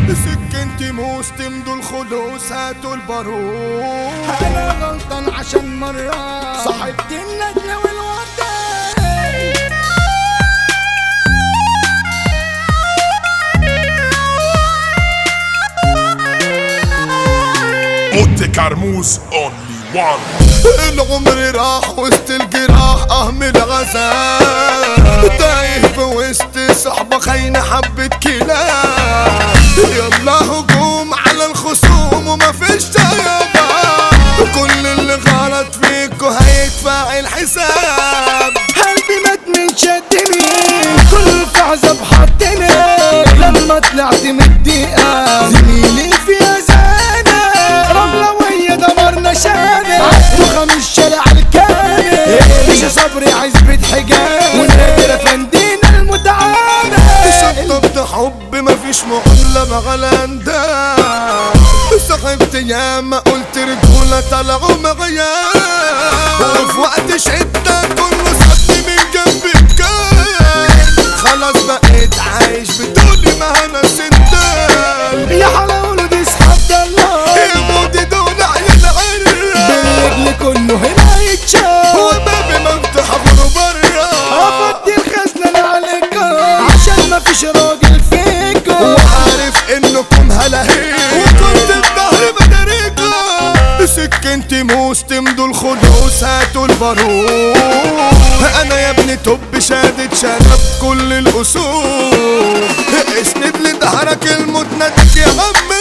سكنتي موس تمدوا الخلوص هاتوا البارود انا غلطان عشان مرة صاحبت النجلة والوردة Monte Carmouze only one العمر راح وسط الجراح اهمل غزال تايه في وسط صحبة خاينة حبة كلاب يلا هجوم على الخصوم وما فيش تيابة كل اللي غلط فيكوا هيدفع الحساب قلبي مات من شدني كل في عذاب حطني لما طلعت من الدقيقة زميلي في أذانة رملة وهي دمرنا شانة عدوا خمس شارع الكامل مش صبري عزبة حجاب ونادر فندينا المتعامل شطبت حب مفيش معاملة مغلندة صاحبت ياما قلت رجولة طلعوا مغياب وفي وقت شدة كله صد من جنب الكام خلاص بقيت عايش بدون ما انا سندال يا حلاوة دي اسحب الله يا مودي دول عيال عرة بالرجل كله هنا يتشاف وبابي مفتوح ابو برا افضي الخزنة اللي عليكم عشان ما فيش راجل فيكم وعارف انكم هلاهيل وكنت الظهر بدريكم سكنتي موس تمدوا الخلوص هاتوا البارود انا يا ابني توب شادد شنب كل الاصول اسند لظهرك الموت ناديك يا عم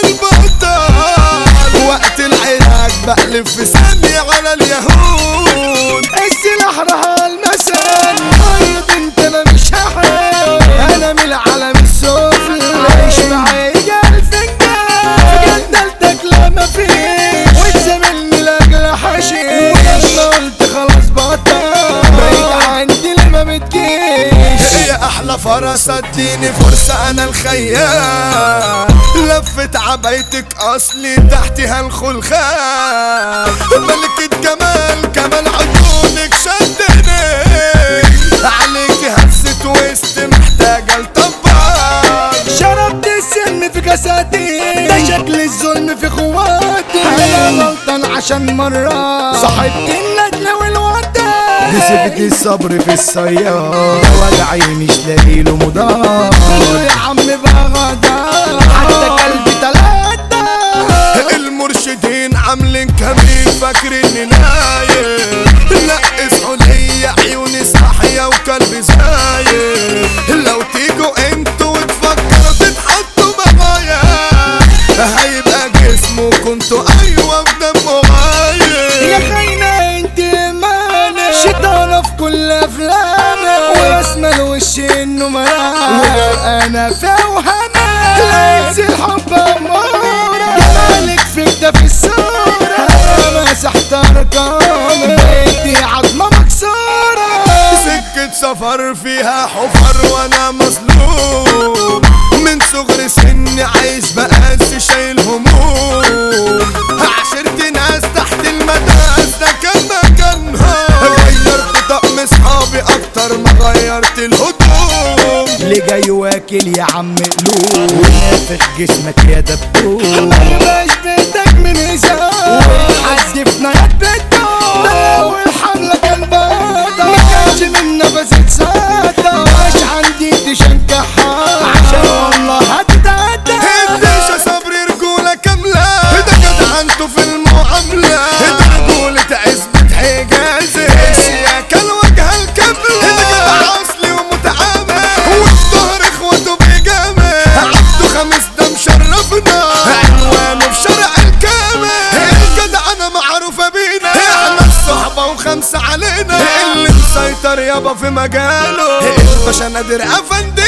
البطل وقت العلاج بقلب في ثانية على اليهود السلاح رها المسان طيب انت انا مش هحل انا من العالم السفلي عايش معايا الفنجان في جدلتك لا مفيش وتزاملني لاجل حشيش ولما قلت خلاص بطل بعيد عندي اللي ما بتجيش يا احلى فرس اديني فرصة انا الخيال لفت عبايتك اصلي تحتها الخلخال ملكة جمال كمان عيونك شدني عليك هست وسط محتاجة لطبال شربت السم في كاساتي ده شكل الظلم في خواتي انا غلطان عشان مرة صاحبت النجلة والوردة كسبت الصبر في السيارة وجعي مش لاقي له مدار يا عم بقى غدار حتى قلبي تلاتة المرشدين عاملين كمين فاكريني نايم نقص عليا عيوني صاحية وقلبي زايد لو تيجوا انتوا وتفكروا تتحطوا معايا هيبقى جسمه كنتوا ايوه بدمه يا غايب خاينة انت مالك شيطانة في كل افلامك واسمى الوش انه ملاك انا فوهمك لقيت الحب امورة جمالك فيك ده في الصورة انا مسحت ارقامك بقيتي عظمة مكسورة سكة سفر فيها حفر وانا مظلوم من صغر سني عايش بقاس شايل هموم عشرت ناس تحت المداس ده كان مكانها غيرت طقم صحابي اكتر ما غيرت الهدوم اللي جاي واكل يا عم قلوب ونافخ جسمك يا دبدوب مبقاش بيتك من هزار حدفنا يد بالدور ده لو الحملة كان بطل ما كانش من نفسي تصدق مش عندي تشنكحها عشان والله هتتعدى الدشة صبري رجولة كاملة ده جدع انتوا في المعاملة ده رجولة عزبة حجازي الشياكة الوجه الكاملة ده جدع اصلي ومتعامل والظهر اخوته بيجامل عبده خميس ده مشرفنا عنوانه في شارع الكامل الجدع انا معروفة بينا احنا الصحبة وخمسة علينا اللي مسيطر يابا في مجاله الباشا نادر افندي